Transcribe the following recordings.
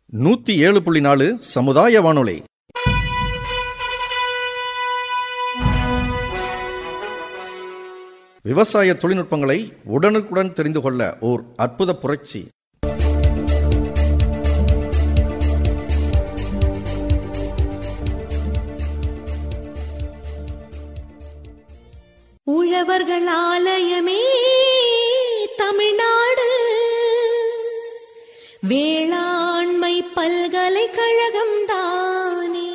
நூத்தி ஏழு புள்ளி நாலு சமுதாய வானொலி விவசாய தொழில்நுட்பங்களை உடனுக்குடன் தெரிந்து கொள்ள ஓர் அற்புத புரட்சி உழவர்கள் ஆலயமே தமிழ்நாடு வேளாண்மை பல்கலைக்கழகம் தானே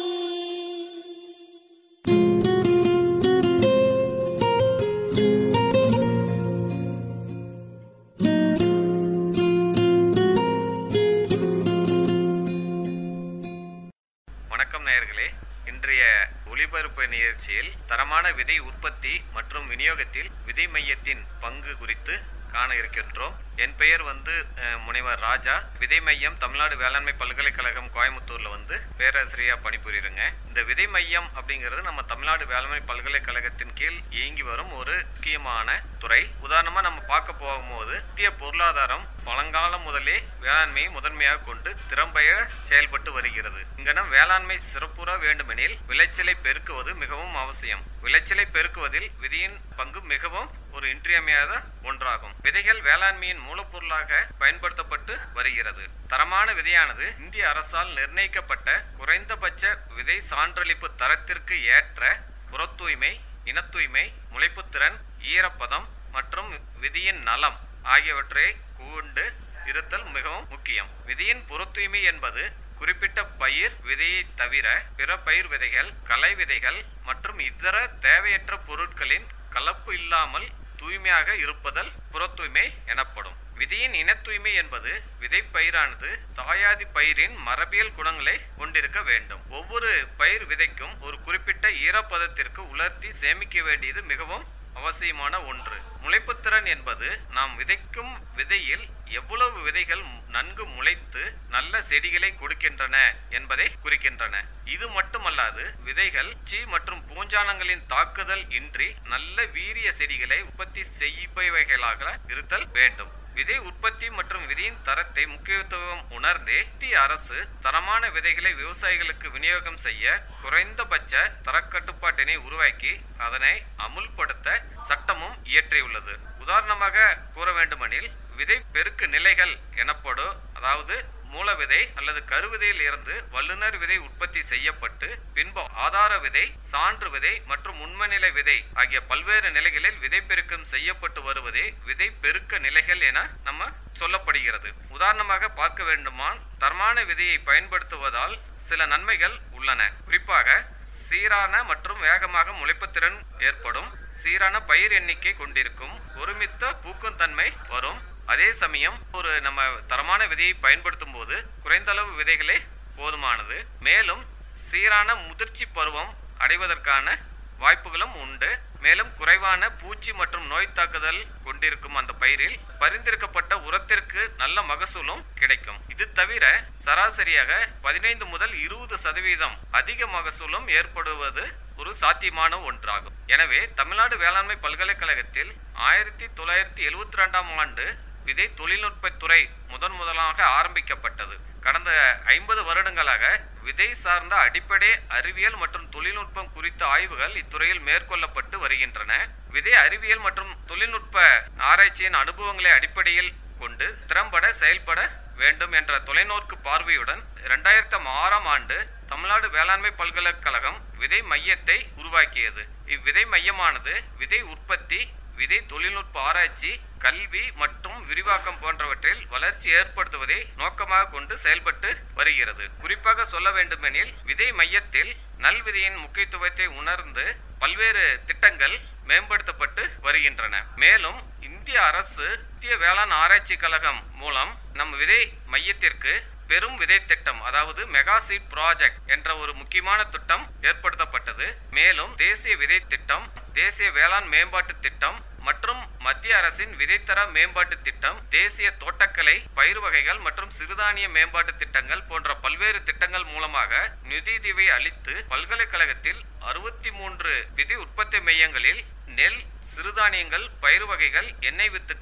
வணக்கம் நேயர்களே இன்றைய ஒளிபரப்பு நிகழ்ச்சியில் தரமான விதை உற்பத்தி மற்றும் விநியோகத்தில் விதை மையத்தின் பங்கு குறித்து காண இருக்கின்றோம் என் பெயர் வந்து அஹ், முனைவர் ராஜா விதை மையம் தமிழ்நாடு வேளாண்மை பல்கலைக்கழகம் கோயம்புத்தூர்ல வந்து பேராசிரியரா பணிபுரியுறேங்க இந்த விதை மையம் அப்படிங்கிறது நம்ம தமிழ்நாடு வேளாண்மை பல்கலைக்கழகத்தின் கீழ் இயங்கி வரும் ஒரு முக்கியமான துறை உதாரணமா நம்ம பார்க்க போகும்போது இந்திய பொருளாதாரம் பழங்காலம் முதலே வேளாண்மையை முதன்மையாக கொண்டு திறம்பெயர செயல்பட்டு வருகிறது இங்கனம் வேளாண்மை சிறப்புற வேண்டுமெனில் விளைச்சலை பெருக்குவது மிகவும் அவசியம் விளைச்சலை பெருக்குவதில் விதியின் பங்கு மிகவும் ஒரு இன்றியமையாத ஒன்றாகும் விதைகள் வேளாண்மையின் மூலப்பொருளாக பயன்படுத்தப்பட்டு வருகிறது தரமான விதையானது இந்திய அரசால் நிர்ணயிக்கப்பட்ட குறைந்தபட்ச விதை சான்றளிப்பு தரத்திற்கு ஏற்ற புறத்தூய்மை இனத்தூய்மை முளைப்புத்திறன் ஈரப்பதம் மற்றும் விதியின் நலம் ஆகியவற்றை கூண்டு இருத்தல் மிகவும் முக்கியம் விதியின் புறத்தூய்மை என்பது குறிப்பிட்ட பயிர் விதையை தவிர பிற பயிர் விதைகள் களை விதைகள் மற்றும் இதர தேவையற்ற பொருட்களின் கலப்பு இல்லாமல் தூய்மையாக இருப்பதல் புறத்தூய்மை எனப்படும் விதியின் இனத்தூய்மை என்பது விதைப்பயிரானது தாயாதி பயிரின் மரபியல் குணங்களை கொண்டிருக்க வேண்டும் ஒவ்வொரு பயிர் விதைக்கும் ஒரு குறிப்பிட்ட ஈரப்பதத்திற்கு உலர்த்தி சேமிக்க வேண்டியது மிகவும் அவசியமான ஒன்று முளைப்புத்திறன் என்பது நாம் விதைக்கும் விதையில் எவ்வளவு விதைகள் நன்கு முளைத்து நல்ல செடிகளை கொடுக்கின்றன என்பதை குறிக்கின்றன இது மட்டுமல்லாது விதைகள் சீ மற்றும் பூஞ்சானங்களின் தாக்குதல் இன்றி நல்ல வீரிய செடிகளை உற்பத்தி செய்பவைகளாக இருத்தல் வேண்டும் விதை உற்பத்தி மற்றும் விதையின் தரத்தை முக்கியத்துவம் உணர்ந்தே இந்திய அரசு தரமான விதைகளை விவசாயிகளுக்கு விநியோகம் செய்ய குறைந்தபட்ச தரக்கட்டுப்பாட்டினை உருவாக்கி அதனை அமுல்படுத்த சட்டமும் இயற்றியுள்ளது உதாரணமாக கூற வேண்டுமெனில் விதை பெருக்கு நிலைகள் எனப்படும் அதாவது மூல விதை அல்லது கருவிதையில் இருந்து வல்லுநர் விதை உற்பத்தி செய்யப்பட்டு பின்பு ஆதார விதை சான்று விதை மற்றும் உண்மைநிலை விதை ஆகிய பல்வேறு நிலைகளில் விதை பெருக்கம் செய்யப்பட்டு வருவதே விதை பெருக்க நிலைகள் என நம்ம சொல்லப்படுகிறது உதாரணமாக பார்க்க வேண்டுமான் தரமான விதையை பயன்படுத்துவதால் சில நன்மைகள் உள்ளன குறிப்பாக சீரான மற்றும் வேகமாக முளைப்புத்திறன் ஏற்படும் சீரான பயிர் எண்ணிக்கை கொண்டிருக்கும் ஒருமித்த பூக்கும் தன்மை வரும் அதே சமயம் ஒரு நம்ம தரமான விதையை பயன்படுத்தும் போது குறைந்த அளவு விதைகளே போதுமானது மேலும் சீரான முதிர்ச்சி பருவம் அடைவதற்கான வாய்ப்புகளும் உண்டு மேலும் குறைவான பூச்சி மற்றும் நோய் தாக்குதல் கொண்டிருக்கும் அந்த பயிரில் பரிந்துரைக்கப்பட்ட உரத்திற்கு நல்ல மகசூலும் கிடைக்கும் இது தவிர சராசரியாக பதினைந்து முதல் இருபது சதவீதம் அதிக மகசூலும் ஏற்படுவது ஒரு சாத்தியமான ஒன்றாகும் எனவே தமிழ்நாடு வேளாண்மை பல்கலைக்கழகத்தில் ஆயிரத்தி தொள்ளாயிரத்தி எழுவத்தி ரெண்டாம் ஆண்டு விதை தொழில்நுட்பத்துறை முதன் முதலாக ஆரம்பிக்கப்பட்டது கடந்த ஐம்பது வருடங்களாக விதை சார்ந்த அடிப்படை அறிவியல் மற்றும் தொழில்நுட்பம் குறித்த ஆய்வுகள் இத்துறையில் மேற்கொள்ளப்பட்டு வருகின்றன விதை அறிவியல் மற்றும் தொழில்நுட்ப ஆராய்ச்சியின் அனுபவங்களை அடிப்படையில் கொண்டு திறம்பட செயல்பட வேண்டும் என்ற தொலைநோக்கு பார்வையுடன் இரண்டாயிரத்தி ஆறாம் ஆண்டு தமிழ்நாடு வேளாண்மை பல்கலைக்கழகம் விதை மையத்தை உருவாக்கியது இவ்விதை மையமானது விதை உற்பத்தி விதை தொழில்நுட்ப ஆராய்ச்சி கல்வி மற்றும் விரிவாக்கம் போன்றவற்றில் வளர்ச்சி ஏற்படுத்துவதை நோக்கமாக கொண்டு செயல்பட்டு வருகிறது குறிப்பாக சொல்ல வேண்டுமெனில் விதை மையத்தில் நல்விதையின் முக்கியத்துவத்தை உணர்ந்து பல்வேறு திட்டங்கள் மேம்படுத்தப்பட்டு வருகின்றன மேலும் இந்திய அரசு இந்திய வேளாண் ஆராய்ச்சி கழகம் மூலம் நம் விதை மையத்திற்கு பெரும் விதை திட்டம் அதாவது மெகா சீட் ப்ராஜெக்ட் என்ற ஒரு முக்கியமான திட்டம் ஏற்படுத்தப்பட்டது மேலும் தேசிய விதை திட்டம் தேசிய வேளாண் மேம்பாட்டு திட்டம் மற்றும் மத்திய அரசின் விதைத்தர மேம்பாட்டு திட்டம் தேசிய தோட்டக்கலை பயிர் வகைகள் மற்றும் சிறுதானிய மேம்பாட்டு திட்டங்கள் போன்ற பல்வேறு திட்டங்கள் மூலமாக நிதியுதவி அளித்து பல்கலைக்கழகத்தில் அறுபத்தி மூன்று விதை உற்பத்தி மையங்களில் நெல் சிறுதானியங்கள் பயிர் வகைகள் எண்ணெய் வித்துக்கள்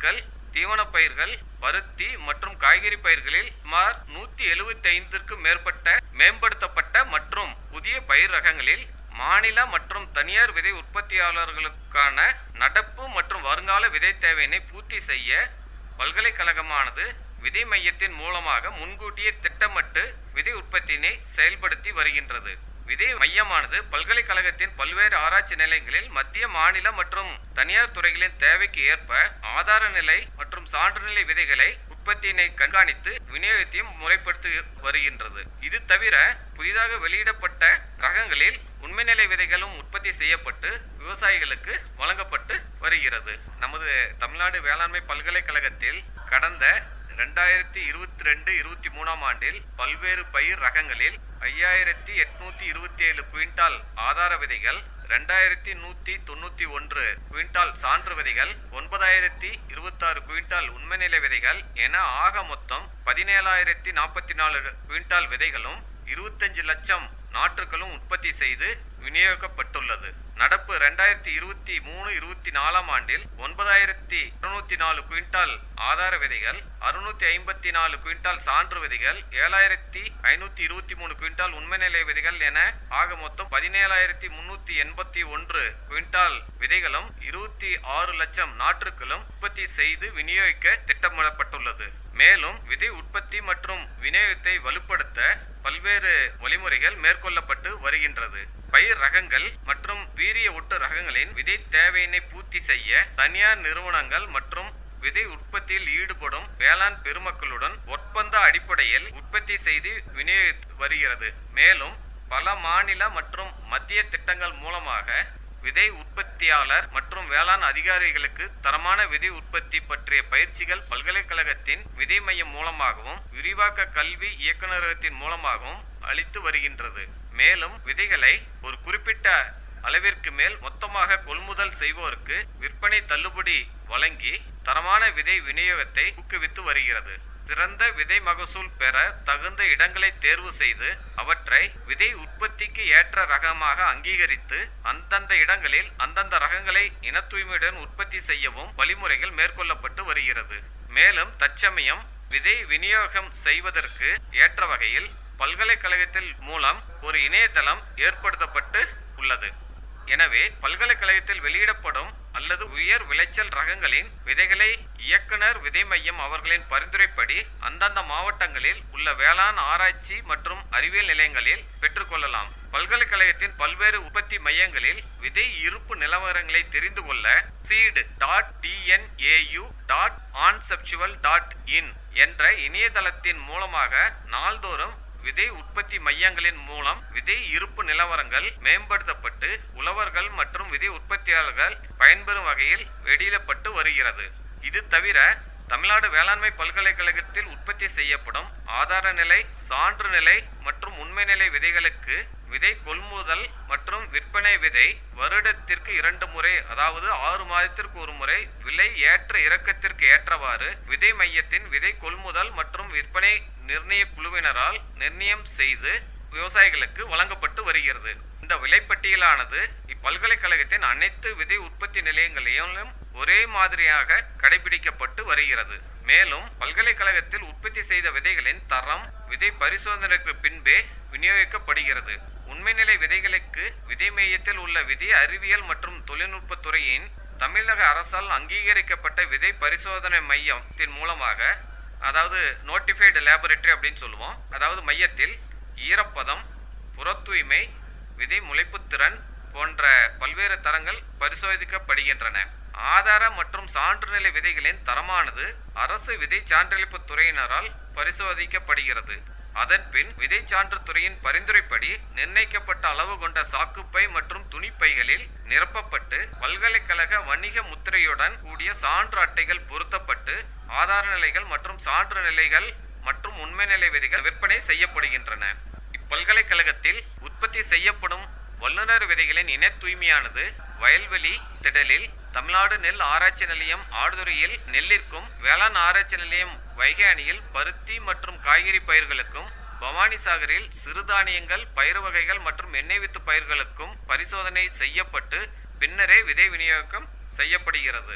தீவனப் பயிர்கள் பருத்தி மற்றும் காய்கறி பயிர்களில் சுமார் நூத்தி எழுபத்தி ஐந்திற்கு மேற்பட்ட மேம்படுத்தப்பட்ட மற்றும் புதிய பயிர் ரகங்களில் மாநில மற்றும் தனியார் விதை உற்பத்தியாளர்களுக்கான நடப்பு மற்றும் வருங்கால விதை தேவையினை பூர்த்தி செய்ய பல்கலைக்கழகமானது விதை மையத்தின் மூலமாக முன்கூட்டியே திட்டமிட்டு விதை உற்பத்தியினை செயல்படுத்தி வருகின்றது விதை மையமானது பல்கலைக்கழகத்தின் பல்வேறு ஆராய்ச்சி நிலையங்களில் மத்திய மாநில மற்றும் தனியார் துறைகளின் தேவைக்கு ஏற்ப ஆதார நிலை மற்றும் சான்றுநிலை விதைகளை உற்பத்தியினை கண்காணித்து விநியோகத்தையும் முறைப்படுத்தி வருகின்றது இது தவிர புதிதாக வெளியிடப்பட்ட ரகங்களில் உண்மைநிலை விதைகளும் உற்பத்தி செய்யப்பட்டு விவசாயிகளுக்கு வழங்கப்பட்டு வருகிறது நமது தமிழ்நாடு வேளாண்மை பல்கலைக்கழகத்தில் கடந்த ரெண்டாயிரத்தி இருபத்தி ரெண்டு இருபத்தி மூணாம் ஆண்டில் பல்வேறு பயிர் ரகங்களில் ஐயாயிரத்தி எட்நூத்தி இருபத்தி ஏழு குவிண்டால் ஆதார விதைகள் ரெண்டாயிரத்தி நூத்தி தொண்ணூத்தி ஒன்று குவிண்டால் சான்று விதைகள் ஒன்பதாயிரத்தி இருபத்தாறு குவிண்டால் உண்மைநிலை விதைகள் என ஆக மொத்தம் பதினேழாயிரத்தி நாற்பத்தி நாலு குவிண்டால் விதைகளும் இருபத்தஞ்சு லட்சம் நாற்றுகளும் உற்பத்தி செய்து விநியோகிக்கப்பட்டுள்ளது நடப்பு ரெண்டாயிரத்தி இருபத்தி மூணு இருபத்தி நாலாம் ஆண்டில் ஒன்பதாயிரத்தி இருநூத்தி நாலு குவிண்டால் ஆதார விதைகள் அறுநூத்தி ஐம்பத்தி நாலு குவிண்டால் சான்று விதைகள் ஏழாயிரத்தி ஐநூத்தி இருபத்தி மூணு குவிண்டால் உண்மைநிலை விதைகள் என ஆக மொத்தம் பதினேழாயிரத்தி முன்னூத்தி எண்பத்தி ஒன்று குவிண்டால் விதைகளும் இருபத்தி ஆறு லட்சம் நாற்றுகளும் உற்பத்தி செய்து விநியோகிக்க திட்டமிடப்பட்டுள்ளது மேலும் விதை உற்பத்தி மற்றும் விநியோகத்தை வலுப்படுத்த பல்வேறு வழிமுறைகள் மேற்கொள்ளப்பட்டு வருகின்றது பயிர் ரகங்கள் மற்றும் வீரிய ஒட்டு ரகங்களின் விதை தேவையினை பூர்த்தி செய்ய தனியார் நிறுவனங்கள் மற்றும் விதை உற்பத்தியில் ஈடுபடும் வேளாண் பெருமக்களுடன் ஒப்பந்த அடிப்படையில் உற்பத்தி செய்து விநியோகித்து வருகிறது மேலும் பல மாநில மற்றும் மத்திய திட்டங்கள் மூலமாக விதை உற்பத்தியாளர் மற்றும் வேளாண் அதிகாரிகளுக்கு தரமான விதை உற்பத்தி பற்றிய பயிற்சிகள் பல்கலைக்கழகத்தின் விதை மையம் மூலமாகவும் விரிவாக்க கல்வி இயக்குநரகத்தின் மூலமாகவும் அளித்து வருகின்றது மேலும் விதைகளை ஒரு குறிப்பிட்ட அளவிற்கு மேல் மொத்தமாக கொள்முதல் செய்வோருக்கு விற்பனை தள்ளுபடி வழங்கி தரமான விதை விநியோகத்தை ஊக்குவித்து வருகிறது சிறந்த விதை மகசூல் பெற தகுந்த இடங்களை தேர்வு செய்து அவற்றை விதை உற்பத்திக்கு ஏற்ற ரகமாக அங்கீகரித்து அந்தந்த இடங்களில் அந்தந்த ரகங்களை இன தூய்மையுடன் உற்பத்தி செய்யவும் வழிமுறைகள் மேற்கொள்ளப்பட்டு வருகிறது மேலும் தற்சமயம் விதை விநியோகம் செய்வதற்கு ஏற்ற வகையில் பல்கலைக்கழகத்தில் மூலம் ஒரு இணையதளம் ஏற்படுத்தப்பட்டு உள்ளது எனவே பல்கலைக்கழகத்தில் வெளியிடப்படும் அல்லது உயர் விளைச்சல் ரகங்களின் விதைகளை இயக்குனர் விதை மையம் அவர்களின் பரிந்துரைப்படி அந்தந்த மாவட்டங்களில் உள்ள வேளாண் ஆராய்ச்சி மற்றும் அறிவியல் நிலையங்களில் பெற்றுக்கொள்ளலாம் பல்கலைக்கழகத்தின் பல்வேறு உற்பத்தி மையங்களில் விதை இருப்பு நிலவரங்களை தெரிந்து கொள்ள சீடு டாட் டிஎன்ஏயு டாட் ஆன்செப்சுவல் டாட் இன் என்ற இணையதளத்தின் மூலமாக நாள்தோறும் விதை உற்பத்தி மையங்களின் மூலம் விதை இருப்பு நிலவரங்கள் மேம்படுத்தப்பட்டு உழவர்கள் மற்றும் விதை உற்பத்தியாளர்கள் பயன்பெறும் வகையில் வெளியிடப்பட்டு வருகிறது இது தவிர தமிழ்நாடு வேளாண்மை பல்கலைக்கழகத்தில் உற்பத்தி செய்யப்படும் ஆதார நிலை சான்று நிலை மற்றும் உண்மை நிலை விதைகளுக்கு விதை கொள்முதல் மற்றும் விற்பனை விதை வருடத்திற்கு இரண்டு முறை அதாவது ஆறு மாதத்திற்கு ஒரு முறை விலை ஏற்ற இறக்கத்திற்கு ஏற்றவாறு விதை மையத்தின் விதை கொள்முதல் மற்றும் விற்பனை நிர்ணய குழுவினரால் நிர்ணயம் செய்து விவசாயிகளுக்கு வழங்கப்பட்டு வருகிறது இந்த விலைப்பட்டியலானது இப்பல்கலைக்கழகத்தின் அனைத்து விதை உற்பத்தி நிலையங்களிலும் ஒரே மாதிரியாக கடைபிடிக்கப்பட்டு வருகிறது மேலும் பல்கலைக்கழகத்தில் உற்பத்தி செய்த விதைகளின் தரம் விதை பரிசோதனைக்கு பின்பே விநியோகிக்கப்படுகிறது உண்மைநிலை விதைகளுக்கு விதை மையத்தில் உள்ள விதை அறிவியல் மற்றும் தொழில்நுட்பத் துறையின் தமிழக அரசால் அங்கீகரிக்கப்பட்ட விதை பரிசோதனை மையத்தின் மூலமாக அதாவது நோட்டிஃபைடு லேபரேட்டரி அப்படின்னு சொல்லுவோம் அதாவது மையத்தில் ஈரப்பதம் புறத்தூய்மை விதை முளைப்புத்திறன் போன்ற பல்வேறு தரங்கள் பரிசோதிக்கப்படுகின்றன ஆதார மற்றும் சான்றுநிலை விதைகளின் தரமானது அரசு விதை சான்றளிப்பு துறையினரால் பரிசோதிக்கப்படுகிறது அதன்பின் விதை சான்று துறையின் பரிந்துரைப்படி நிர்ணயிக்கப்பட்ட அளவு கொண்ட சாக்குப்பை மற்றும் துணிப்பைகளில் நிரப்பப்பட்டு பல்கலைக்கழக வணிக முத்திரையுடன் கூடிய சான்று அட்டைகள் பொருத்தப்பட்டு ஆதார நிலைகள் மற்றும் சான்று நிலைகள் மற்றும் உண்மை நிலை விதைகள் விற்பனை செய்யப்படுகின்றன இப்பல்கலைக்கழகத்தில் உற்பத்தி செய்யப்படும் வல்லுநர் விதைகளின் இன தூய்மையானது வயல்வெளி திடலில் தமிழ்நாடு நெல் ஆராய்ச்சி நிலையம் ஆடுதுறையில் நெல்லிற்கும் வேளாண் ஆராய்ச்சி நிலையம் வைகை அணியில் பருத்தி மற்றும் காய்கறி பயிர்களுக்கும் பவானிசாகரில் சிறுதானியங்கள் பயிர் வகைகள் மற்றும் எண்ணெய் வித்து பயிர்களுக்கும் பரிசோதனை செய்யப்பட்டு பின்னரே விதை விநியோகம் செய்யப்படுகிறது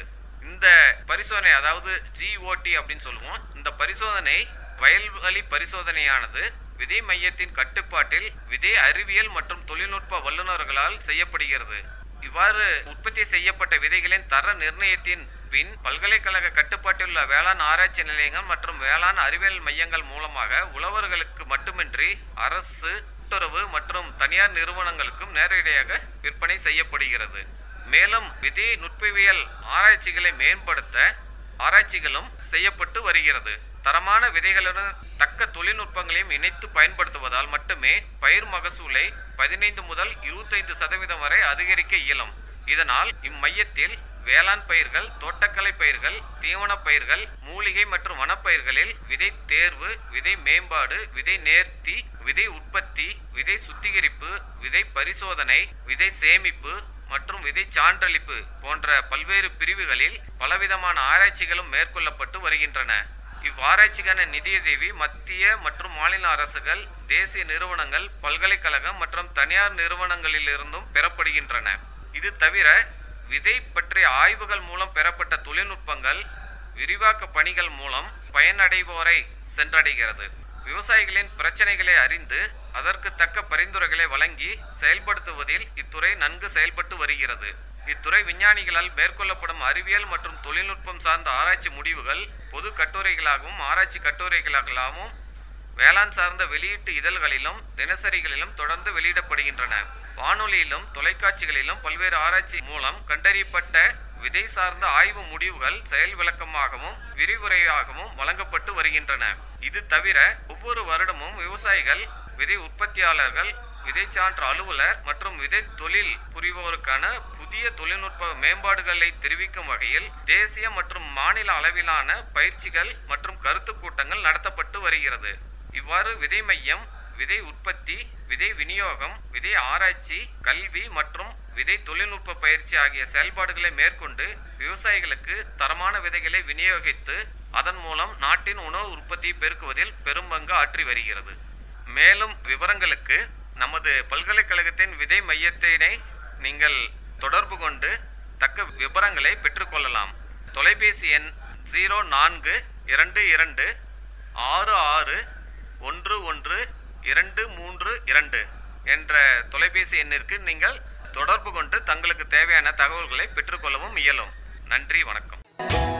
இந்த பரிசோதனை அதாவது ஜிஓடி அப்படின்னு சொல்லுவோம் இந்த பரிசோதனை வயல்வெளி பரிசோதனையானது விதை மையத்தின் கட்டுப்பாட்டில் விதை அறிவியல் மற்றும் தொழில்நுட்ப வல்லுநர்களால் செய்யப்படுகிறது இவ்வாறு உற்பத்தி செய்யப்பட்ட விதைகளின் தர நிர்ணயத்தின் பின் பல்கலைக்கழக கட்டுப்பாட்டில் உள்ள வேளாண் ஆராய்ச்சி நிலையங்கள் மற்றும் வேளாண் அறிவியல் மையங்கள் மூலமாக உழவர்களுக்கு மட்டுமின்றி அரசு கூட்டுறவு மற்றும் தனியார் நிறுவனங்களுக்கும் நேரடியாக விற்பனை செய்யப்படுகிறது மேலும் விதை நுட்பவியல் ஆராய்ச்சிகளை மேம்படுத்த ஆராய்ச்சிகளும் செய்யப்பட்டு வருகிறது தரமான விதைகளுடன் தக்க தொழில்நுட்பங்களையும் இணைத்து பயன்படுத்துவதால் மட்டுமே பயிர் மகசூலை பதினைந்து முதல் இருபத்தைந்து சதவீதம் வரை அதிகரிக்க இயலும் இதனால் இம்மையத்தில் வேளாண் பயிர்கள் தோட்டக்கலை பயிர்கள் தீவனப் பயிர்கள் மூலிகை மற்றும் வனப்பயிர்களில் விதை தேர்வு விதை மேம்பாடு விதை நேர்த்தி விதை உற்பத்தி விதை சுத்திகரிப்பு விதை பரிசோதனை விதை சேமிப்பு மற்றும் விதை சான்றளிப்பு போன்ற பல்வேறு பிரிவுகளில் பலவிதமான ஆராய்ச்சிகளும் மேற்கொள்ளப்பட்டு வருகின்றன இவ்வாராய்ச்சிக்கான நிதியுதவி மத்திய மற்றும் மாநில அரசுகள் தேசிய நிறுவனங்கள் பல்கலைக்கழகம் மற்றும் தனியார் நிறுவனங்களிலிருந்தும் பெறப்படுகின்றன இது தவிர விதை பற்றிய ஆய்வுகள் மூலம் பெறப்பட்ட தொழில்நுட்பங்கள் விரிவாக்க பணிகள் மூலம் பயனடைவோரை சென்றடைகிறது விவசாயிகளின் பிரச்சனைகளை அறிந்து அதற்கு தக்க பரிந்துரைகளை வழங்கி செயல்படுத்துவதில் இத்துறை நன்கு செயல்பட்டு வருகிறது இத்துறை விஞ்ஞானிகளால் மேற்கொள்ளப்படும் அறிவியல் மற்றும் தொழில்நுட்பம் சார்ந்த ஆராய்ச்சி முடிவுகள் பொது கட்டுரைகளாகவும் ஆராய்ச்சி கட்டுரைகளாகவும் வேளாண் சார்ந்த வெளியீட்டு இதழ்களிலும் தினசரிகளிலும் தொடர்ந்து வெளியிடப்படுகின்றன வானொலியிலும் தொலைக்காட்சிகளிலும் பல்வேறு ஆராய்ச்சி மூலம் கண்டறியப்பட்ட விதை சார்ந்த ஆய்வு முடிவுகள் செயல் விளக்கமாகவும் விரிவுரையாகவும் வழங்கப்பட்டு வருகின்றன இது தவிர ஒவ்வொரு வருடமும் விவசாயிகள் விதை உற்பத்தியாளர்கள் விதை சான்று அலுவலர் மற்றும் விதை தொழில் புரிவோருக்கான புதிய தொழில்நுட்ப மேம்பாடுகளை தெரிவிக்கும் வகையில் தேசிய மற்றும் மாநில அளவிலான பயிற்சிகள் மற்றும் கருத்து கூட்டங்கள் நடத்தப்பட்டு வருகிறது இவ்வாறு விதை மையம் விதை உற்பத்தி விதை விநியோகம் விதை ஆராய்ச்சி கல்வி மற்றும் விதை தொழில்நுட்ப பயிற்சி ஆகிய செயல்பாடுகளை மேற்கொண்டு விவசாயிகளுக்கு தரமான விதைகளை விநியோகித்து அதன் மூலம் நாட்டின் உணவு உற்பத்தியை பெருக்குவதில் பெரும்பங்கு ஆற்றி வருகிறது மேலும் விவரங்களுக்கு நமது பல்கலைக்கழகத்தின் விதை மையத்தினை நீங்கள் தொடர்பு கொண்டு தக்க விவரங்களை பெற்றுக்கொள்ளலாம் தொலைபேசி எண் ஜீரோ நான்கு இரண்டு இரண்டு ஆறு ஆறு ஒன்று ஒன்று இரண்டு மூன்று இரண்டு என்ற தொலைபேசி எண்ணிற்கு நீங்கள் தொடர்பு கொண்டு தங்களுக்கு தேவையான தகவல்களை பெற்றுக்கொள்ளவும் இயலும் நன்றி வணக்கம்